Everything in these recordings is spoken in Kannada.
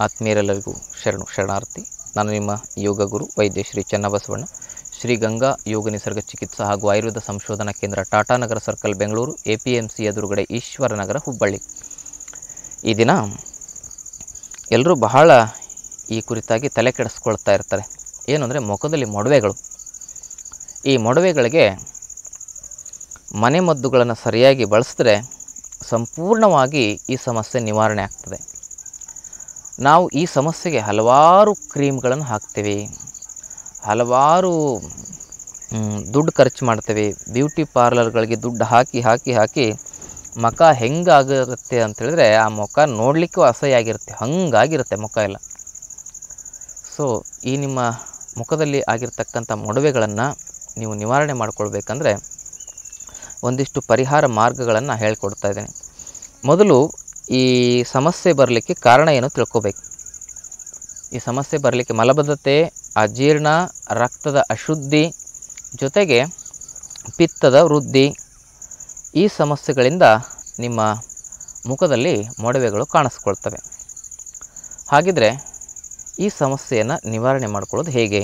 ಆತ್ಮೀಯರೆಲ್ಲರಿಗೂ ಶರಣು ಶರಣಾರ್ಥಿ ನಾನು ನಿಮ್ಮ ಯೋಗ ಗುರು ವೈದ್ಯ ಶ್ರೀ ಚನ್ನಬಸವಣ್ಣ ಶ್ರೀ ಗಂಗಾ ಯೋಗ ನಿಸರ್ಗ ಚಿಕಿತ್ಸಾ ಹಾಗೂ ಆಯುರ್ವೇದ ಸಂಶೋಧನಾ ಕೇಂದ್ರ Tatanagar circle Bengaluru A P M C ಎದುರುಗಡೆ ಈಶ್ವರನಗರ ಹುಬ್ಬಳ್ಳಿ ಈ ದಿನ ಎಲ್ಲರೂ ಬಹಳ ಈ ಕುರಿತಾಗಿ ತಲೆ ಕೆಡಿಸ್ಕೊಳ್ತಾ ಇರ್ತಾರೆ ಏನು ಅಂದರೆ ಮುಖದಲ್ಲಿ ಮೊಡವೆಗಳು ಈ ಮೊಡವೆಗಳಿಗೆ ಮನೆಮದ್ದುಗಳನ್ನು ಸರಿಯಾಗಿ ಬಳಸಿದ್ರೆ ಸಂಪೂರ್ಣವಾಗಿ ಈ ಸಮಸ್ಯೆ ನಿವಾರಣೆ ಆಗ್ತದೆ ನಾವು ಈ ಸಮಸ್ಯೆಗೆ ಹಲವಾರು ಕ್ರೀಮ್ಗಳನ್ನು ಹಾಕ್ತೀವಿ ಹಲವಾರು ಮ್, ದುಡ್ಡು ಖರ್ಚು ಮಾಡ್ತೇವೆ ಬ್ಯೂಟಿ ಪಾರ್ಲರ್ಗಳಿಗೆ ದುಡ್ಡು ಹಾಕಿ ಹಾಕಿ ಹಾಕಿ ಮುಖ ಹೆಂಗಾಗಿರುತ್ತೆ ಅಂತೇಳಿದ್ರೆ ಆ ಮುಖ ನೋಡಲಿಕ್ಕೂ ಅಸಹ್ಯ ಆಗಿರುತ್ತೆ ಹಂಗಾಗಿರುತ್ತೆ ಮುಖ ಎಲ್ಲ ಸೊ ಈ ನಿಮ್ಮ ಮುಖದಲ್ಲಿ ಆಗಿರ್ತಕ್ಕಂಥ ಮೊಡವೆಗಳನ್ನು ನೀವು ನಿವಾರಣೆ ಮಾಡ್ಕೊಳ್ಬೇಕಂದ್ರೆ ಒಂದಿಷ್ಟು ಪರಿಹಾರ ಮಾರ್ಗಗಳನ್ನು ಹೇಳ್ಕೊಡ್ತಾ ಇದ್ದೀನಿ ಮೊದಲು ಈ ಸಮಸ್ಯೆ ಬರಲಿಕ್ಕೆ ಕಾರಣ ಏನು ತಿಳ್ಕೊಬೇಕು ಈ ಸಮಸ್ಯೆ ಬರಲಿಕ್ಕೆ ಮಲಬದ್ಧತೆ ಅಜೀರ್ಣ ರಕ್ತದ ಅಶುದ್ಧಿ ಜೊತೆಗೆ ಪಿತ್ತದ ವೃದ್ಧಿ ಈ ಸಮಸ್ಯೆಗಳಿಂದ ನಿಮ್ಮ ಮುಖದಲ್ಲಿ ಮೊಡವೆಗಳು ಕಾಣಿಸ್ಕೊಳ್ತವೆ ಹಾಗಿದ್ರೆ ಈ ಸಮಸ್ಯೆಯನ್ನು ನಿವಾರಣೆ ಮಾಡ್ಕೊಳ್ಳೋದು ಹೇಗೆ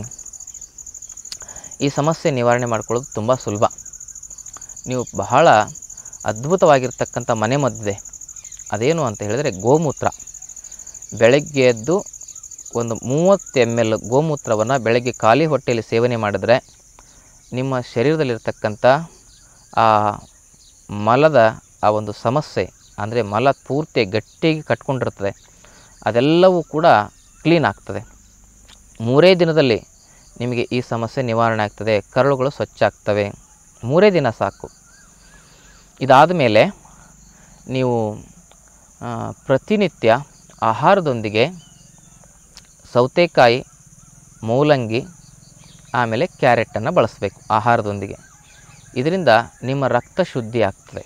ಈ ಸಮಸ್ಯೆ ನಿವಾರಣೆ ಮಾಡ್ಕೊಳ್ಳೋದು ತುಂಬ ಸುಲಭ ನೀವು ಬಹಳ ಅದ್ಭುತವಾಗಿರ್ತಕ್ಕಂಥ ಮನೆ ಮದ್ದಿದೆ ಅದೇನು ಅಂತ ಹೇಳಿದರೆ ಗೋಮೂತ್ರ ಬೆಳಗ್ಗೆ ಎದ್ದು ಒಂದು ಮೂವತ್ತು ಎಮ್ ಎಲ್ ಗೋಮೂತ್ರವನ್ನು ಬೆಳಗ್ಗೆ ಖಾಲಿ ಹೊಟ್ಟೆಯಲ್ಲಿ ಸೇವನೆ ಮಾಡಿದ್ರೆ ನಿಮ್ಮ ಶರೀರದಲ್ಲಿರ್ತಕ್ಕಂಥ ಆ ಮಲದ ಆ ಒಂದು ಸಮಸ್ಯೆ ಅಂದರೆ ಮಲ ಪೂರ್ತಿ ಗಟ್ಟಿಗೆ ಕಟ್ಕೊಂಡಿರ್ತದೆ ಅದೆಲ್ಲವೂ ಕೂಡ ಕ್ಲೀನ್ ಆಗ್ತದೆ ಮೂರೇ ದಿನದಲ್ಲಿ ನಿಮಗೆ ಈ ಸಮಸ್ಯೆ ನಿವಾರಣೆ ಆಗ್ತದೆ ಕರಳುಗಳು ಸ್ವಚ್ಛ ಆಗ್ತವೆ ಮೂರೇ ದಿನ ಸಾಕು ಇದಾದ ಮೇಲೆ ನೀವು ಆ, ಪ್ರತಿನಿತ್ಯ ಆಹಾರದೊಂದಿಗೆ ಸೌತೆಕಾಯಿ ಮೂಲಂಗಿ ಆಮೇಲೆ ಕ್ಯಾರೆಟನ್ನು ಬಳಸಬೇಕು ಆಹಾರದೊಂದಿಗೆ ಇದರಿಂದ ನಿಮ್ಮ ರಕ್ತ ಶುದ್ಧಿ ಆಗ್ತದೆ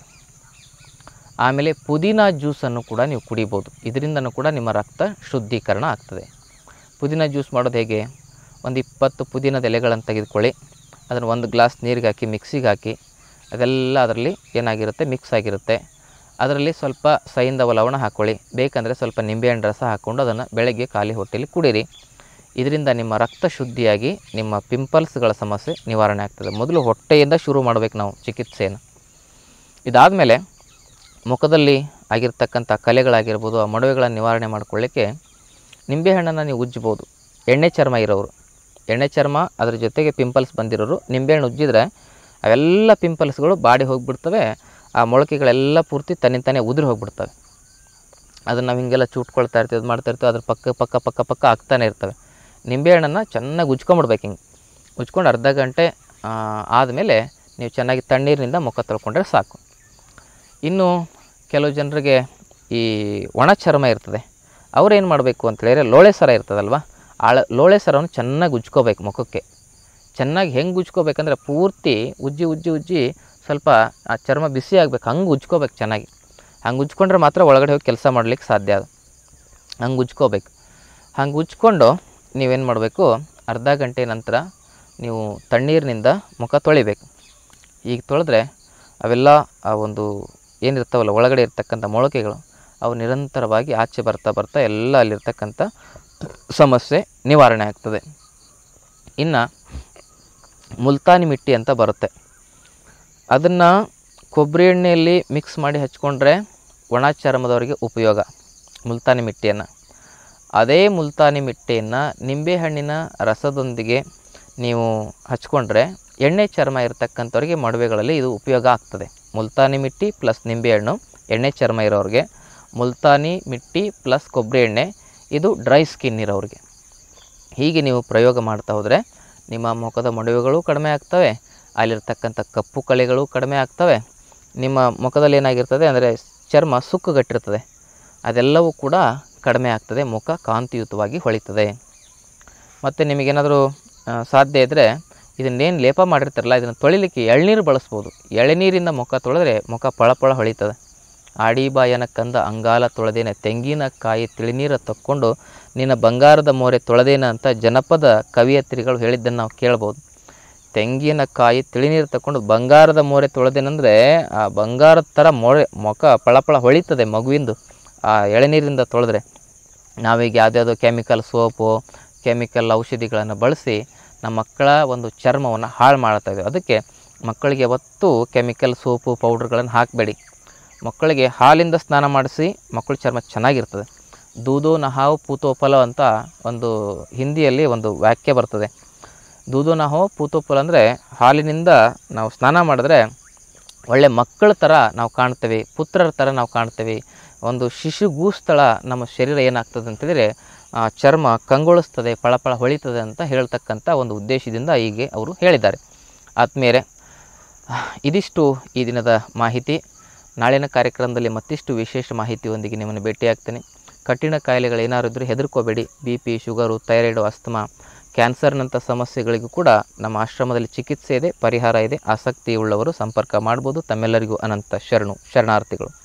ಆಮೇಲೆ ಪುದೀನ ಜ್ಯೂಸನ್ನು ಕೂಡ ನೀವು ಕುಡಿಬೋದು ಇದರಿಂದನೂ ಕೂಡ ನಿಮ್ಮ ರಕ್ತ ಶುದ್ಧೀಕರಣ ಆಗ್ತದೆ ಪುದೀನ ಜ್ಯೂಸ್ ಮಾಡೋದು ಹೇಗೆ ಒಂದು ಇಪ್ಪತ್ತು ಪುದೀನದ ಎಲೆಗಳನ್ನು ತೆಗೆದುಕೊಳ್ಳಿ ಅದನ್ನು ಒಂದು ಗ್ಲಾಸ್ ನೀರಿಗೆ ಹಾಕಿ ಮಿಕ್ಸಿಗೆ ಹಾಕಿ ಅದೆಲ್ಲ ಅದರಲ್ಲಿ ಏನಾಗಿರುತ್ತೆ ಮಿಕ್ಸ್ ಆಗಿರುತ್ತೆ ಅದರಲ್ಲಿ ಸ್ವಲ್ಪ ಸೈಂಧವ ಲವಣ ಹಾಕ್ಕೊಳ್ಳಿ ಬೇಕಂದರೆ ಸ್ವಲ್ಪ ನಿಂಬೆಹಣ್ಣು ರಸ ಹಾಕ್ಕೊಂಡು ಅದನ್ನು ಬೆಳಗ್ಗೆ ಖಾಲಿ ಹೊಟ್ಟೆಯಲ್ಲಿ ಕುಡೀರಿ ಇದರಿಂದ ನಿಮ್ಮ ರಕ್ತ ಶುದ್ಧಿಯಾಗಿ ನಿಮ್ಮ ಪಿಂಪಲ್ಸ್ಗಳ ಸಮಸ್ಯೆ ನಿವಾರಣೆ ಆಗ್ತದೆ ಮೊದಲು ಹೊಟ್ಟೆಯಿಂದ ಶುರು ಮಾಡಬೇಕು ನಾವು ಚಿಕಿತ್ಸೆಯನ್ನು ಇದಾದಮೇಲೆ ಮುಖದಲ್ಲಿ ಆಗಿರ್ತಕ್ಕಂಥ ಕಲೆಗಳಾಗಿರ್ಬೋದು ಆ ಮೊಡವೆಗಳನ್ನು ನಿವಾರಣೆ ಮಾಡ್ಕೊಳ್ಳಿಕ್ಕೆ ನಿಂಬೆಹಣ್ಣನ್ನು ನೀವು ಉಜ್ಜ್ಬೋದು ಎಣ್ಣೆ ಚರ್ಮ ಇರೋರು ಎಣ್ಣೆ ಚರ್ಮ ಅದ್ರ ಜೊತೆಗೆ ಪಿಂಪಲ್ಸ್ ಬಂದಿರೋರು ನಿಂಬೆಹಣ್ಣು ಉಜ್ಜಿದ್ರೆ ಅವೆಲ್ಲ ಪಿಂಪಲ್ಸ್ಗಳು ಬಾಡಿ ಹೋಗಿಬಿಡ್ತವೆ ಆ ಮೊಳಕೆಗಳೆಲ್ಲ ಪೂರ್ತಿ ತನ್ನಿಂತಾನೇ ಉದುರಿ ಹೋಗ್ಬಿಡ್ತವೆ ಅದನ್ನು ನಾವು ಹಿಂಗೆಲ್ಲ ಚೂಟ್ಕೊಳ್ತಾ ಇರ್ತೀವಿ ಅದು ಮಾಡ್ತಾ ಇರ್ತೀವಿ ಅದ್ರ ಪಕ್ಕ ಪಕ್ಕ ಪಕ್ಕ ಪಕ್ಕ ಆಗ್ತಾನೆ ಇರ್ತವೆ ನಿಂಬೆಹಣ್ಣನ್ನು ಚೆನ್ನಾಗಿ ಉಜ್ಕೊಂಬಿಡ್ಬೇಕು ಹಿಂಗೆ ಉಜ್ಕೊಂಡು ಅರ್ಧ ಗಂಟೆ ಆದಮೇಲೆ ನೀವು ಚೆನ್ನಾಗಿ ತಣ್ಣೀರಿನಿಂದ ಮುಖ ತೊಳ್ಕೊಂಡ್ರೆ ಸಾಕು ಇನ್ನು ಕೆಲವು ಜನರಿಗೆ ಈ ಒಣ ಚರ್ಮ ಇರ್ತದೆ ಅವ್ರು ಏನು ಮಾಡಬೇಕು ಅಂತ ಹೇಳಿದ್ರೆ ಲೋಳೆ ಸರ ಇರ್ತದಲ್ವ ಆಳ ಲೋಳೆ ಸರವನ್ನು ಚೆನ್ನಾಗಿ ಉಜ್ಕೋಬೇಕು ಮುಖಕ್ಕೆ ಚೆನ್ನಾಗಿ ಹೆಂಗೆ ಉಜ್ಕೋಬೇಕಂದ್ರೆ ಪೂರ್ತಿ ಉಜ್ಜಿ ಉಜ್ಜಿ ಉಜ್ಜಿ ಸ್ವಲ್ಪ ಆ ಚರ್ಮ ಬಿಸಿ ಆಗ್ಬೇಕು ಹಂಗೆ ಉಜ್ಕೋಬೇಕು ಚೆನ್ನಾಗಿ ಹಂಗೆ ಉಜ್ಕೊಂಡ್ರೆ ಮಾತ್ರ ಒಳಗಡೆ ಹೋಗಿ ಕೆಲಸ ಮಾಡ್ಲಿಕ್ಕೆ ಸಾಧ್ಯ ಅದು ಹಂಗೆ ಉಜ್ಕೋಬೇಕು ಹಂಗೆ ಉಜ್ಕೊಂಡು ನೀವೇನು ಮಾಡಬೇಕು ಅರ್ಧ ಗಂಟೆ ನಂತರ ನೀವು ತಣ್ಣೀರಿನಿಂದ ಮುಖ ತೊಳಿಬೇಕು ಈಗ ತೊಳೆದ್ರೆ ಅವೆಲ್ಲ ಆ ಒಂದು ಏನಿರ್ತಾವಲ್ಲ ಒಳಗಡೆ ಇರ್ತಕ್ಕಂಥ ಮೊಳಕೆಗಳು ಅವು ನಿರಂತರವಾಗಿ ಆಚೆ ಬರ್ತಾ ಬರ್ತಾ ಎಲ್ಲ ಅಲ್ಲಿರ್ತಕ್ಕಂಥ ಸಮಸ್ಯೆ ನಿವಾರಣೆ ಆಗ್ತದೆ ಇನ್ನು ಮುಲ್ತಾನಿ ಮಿಟ್ಟಿ ಅಂತ ಬರುತ್ತೆ ಅದನ್ನು ಕೊಬ್ಬರಿ ಎಣ್ಣೆಯಲ್ಲಿ ಮಿಕ್ಸ್ ಮಾಡಿ ಹಚ್ಕೊಂಡ್ರೆ ಒಣ ಚರ್ಮದವರಿಗೆ ಉಪಯೋಗ ಮುಲ್ತಾನಿ ಮಿಟ್ಟಿಯನ್ನು ಅದೇ ಮುಲ್ತಾನಿ ಮಿಟ್ಟಿಯನ್ನು ನಿಂಬೆಹಣ್ಣಿನ ರಸದೊಂದಿಗೆ ನೀವು ಹಚ್ಕೊಂಡ್ರೆ ಎಣ್ಣೆ ಚರ್ಮ ಇರತಕ್ಕಂಥವ್ರಿಗೆ ಮೊಡವೆಗಳಲ್ಲಿ ಇದು ಉಪಯೋಗ ಆಗ್ತದೆ ಮುಲ್ತಾನಿ ಮಿಟ್ಟಿ ಪ್ಲಸ್ ನಿಂಬೆಹಣ್ಣು ಎಣ್ಣೆ ಚರ್ಮ ಇರೋರಿಗೆ ಮುಲ್ತಾನಿ ಮಿಟ್ಟಿ ಪ್ಲಸ್ ಕೊಬ್ಬರಿ ಎಣ್ಣೆ ಇದು ಡ್ರೈ ಸ್ಕಿನ್ ಇರೋರಿಗೆ ಹೀಗೆ ನೀವು ಪ್ರಯೋಗ ಮಾಡ್ತಾ ಹೋದರೆ ನಿಮ್ಮ ಮುಖದ ಮೊಡವೆಗಳು ಕಡಿಮೆ ಆಗ್ತವೆ ಅಲ್ಲಿರ್ತಕ್ಕಂಥ ಕಪ್ಪು ಕಲೆಗಳು ಕಡಿಮೆ ಆಗ್ತವೆ ನಿಮ್ಮ ಮುಖದಲ್ಲಿ ಏನಾಗಿರ್ತದೆ ಅಂದರೆ ಚರ್ಮ ಸುಕ್ಕುಗಟ್ಟಿರ್ತದೆ ಅದೆಲ್ಲವೂ ಕೂಡ ಕಡಿಮೆ ಆಗ್ತದೆ ಮುಖ ಕಾಂತಿಯುತವಾಗಿ ಹೊಳಿತದೆ ಮತ್ತು ನಿಮಗೇನಾದರೂ ಆ, ಸಾಧ್ಯ ಇದ್ದರೆ ಇದನ್ನೇನು ಲೇಪ ಮಾಡಿರ್ತಾರಲ್ಲ ಇದನ್ನು ತೊಳಿಲಿಕ್ಕೆ ಎಳ್ನೀರು ಬಳಸ್ಬೋದು ಎಳನೀರಿಂದ ಮುಖ ತೊಳೆದ್ರೆ ಮುಖ ಪಳಪಳ ಹೊಳಿತದೆ ಆಡಿಬಾಯನ ಕಂದ ಅಂಗಾಲ ತೊಳೆದೇನ ತೆಂಗಿನಕಾಯಿ ತಿಳಿನೀರ ತಕ್ಕೊಂಡು ನಿನ್ನ ಬಂಗಾರದ ಮೋರೆ ತೊಳೆದೇನ ಅಂತ ಜನಪದ ಕವಿಯತ್ರಿಗಳು ಹೇಳಿದ್ದನ್ನು ನಾವು ಕೇಳ್ಬೋದು ತೆಂಗಿನಕಾಯಿ ತಿಳಿನೀರು ತಕ್ಕೊಂಡು ಬಂಗಾರದ ಮೋರೆ ತೊಳೆದೇನಂದರೆ ಆ ಬಂಗಾರದ ಥರ ಮೊರೆ ಮುಖ ಪಳಪಳ ಹೊಳಿತದೆ ಮಗುವಿಂದು ಆ ಎಳೆನೀರಿಂದ ತೊಳೆದ್ರೆ ನಾವೀಗ ಯಾವುದ್ಯಾವುದೋ ಕೆಮಿಕಲ್ ಸೋಪು ಕೆಮಿಕಲ್ ಔಷಧಿಗಳನ್ನು ಬಳಸಿ ನಮ್ಮ ಮಕ್ಕಳ ಒಂದು ಚರ್ಮವನ್ನು ಹಾಳು ಮಾಡ್ತಾ ಇದ್ದೀವಿ ಅದಕ್ಕೆ ಮಕ್ಕಳಿಗೆ ಯಾವತ್ತೂ ಕೆಮಿಕಲ್ ಸೋಪು ಪೌಡ್ರ್ಗಳನ್ನು ಹಾಕಬೇಡಿ ಮಕ್ಕಳಿಗೆ ಹಾಲಿಂದ ಸ್ನಾನ ಮಾಡಿಸಿ ಮಕ್ಕಳ ಚರ್ಮ ಚೆನ್ನಾಗಿರ್ತದೆ ದೂದೋ ನಹಾವ್ ಪೂತೋ ಫಲ ಅಂತ ಒಂದು ಹಿಂದಿಯಲ್ಲಿ ಒಂದು ವಾಕ್ಯ ಬರ್ತದೆ ದೂದೋ ನಹೋ ಪೂತೋ ಫಲ ಅಂದರೆ ಹಾಲಿನಿಂದ ನಾವು ಸ್ನಾನ ಮಾಡಿದ್ರೆ ಒಳ್ಳೆ ಮಕ್ಕಳ ಥರ ನಾವು ಕಾಣ್ತೇವೆ ಪುತ್ರರ ಥರ ನಾವು ಕಾಣ್ತೇವೆ ಒಂದು ಶಿಶುಗೂಸ್ಥಳ ನಮ್ಮ ಶರೀರ ಏನಾಗ್ತದೆ ಅಂತಂದರೆ ಆ ಚರ್ಮ ಕಂಗೊಳಿಸ್ತದೆ ಫಳಫಳ ಹೊಳಿತದೆ ಅಂತ ಹೇಳ್ತಕ್ಕಂಥ ಒಂದು ಉದ್ದೇಶದಿಂದ ಹೀಗೆ ಅವರು ಹೇಳಿದ್ದಾರೆ ಆದ್ಮೇಲೆ ಇದಿಷ್ಟು ಈ ದಿನದ ಮಾಹಿತಿ ನಾಳಿನ ಕಾರ್ಯಕ್ರಮದಲ್ಲಿ ಮತ್ತಿಷ್ಟು ವಿಶೇಷ ಮಾಹಿತಿಯೊಂದಿಗೆ ನಿಮ್ಮನ್ನು ಭೇಟಿಯಾಗ್ತೇನೆ ಕಠಿಣ ಕಾಯಿಲೆಗಳು ಏನಾದ್ರು ಇದ್ದರೆ ಹೆದರ್ಕೋಬೇಡಿ B P sugar thyroid asthma ಕ್ಯಾನ್ಸರ್ನಂಥ ಸಮಸ್ಯೆಗಳಿಗೂ ಕೂಡ ನಮ್ಮ ಆಶ್ರಮದಲ್ಲಿ ಚಿಕಿತ್ಸೆ ಇದೆ ಪರಿಹಾರ ಇದೆ ಆಸಕ್ತಿ ಉಳ್ಳವರು ಸಂಪರ್ಕ ಮಾಡ್ಬೋದು ತಮ್ಮೆಲ್ಲರಿಗೂ ಅನಂತ ಶರಣು ಶರಣಾರ್ಥಿಗಳು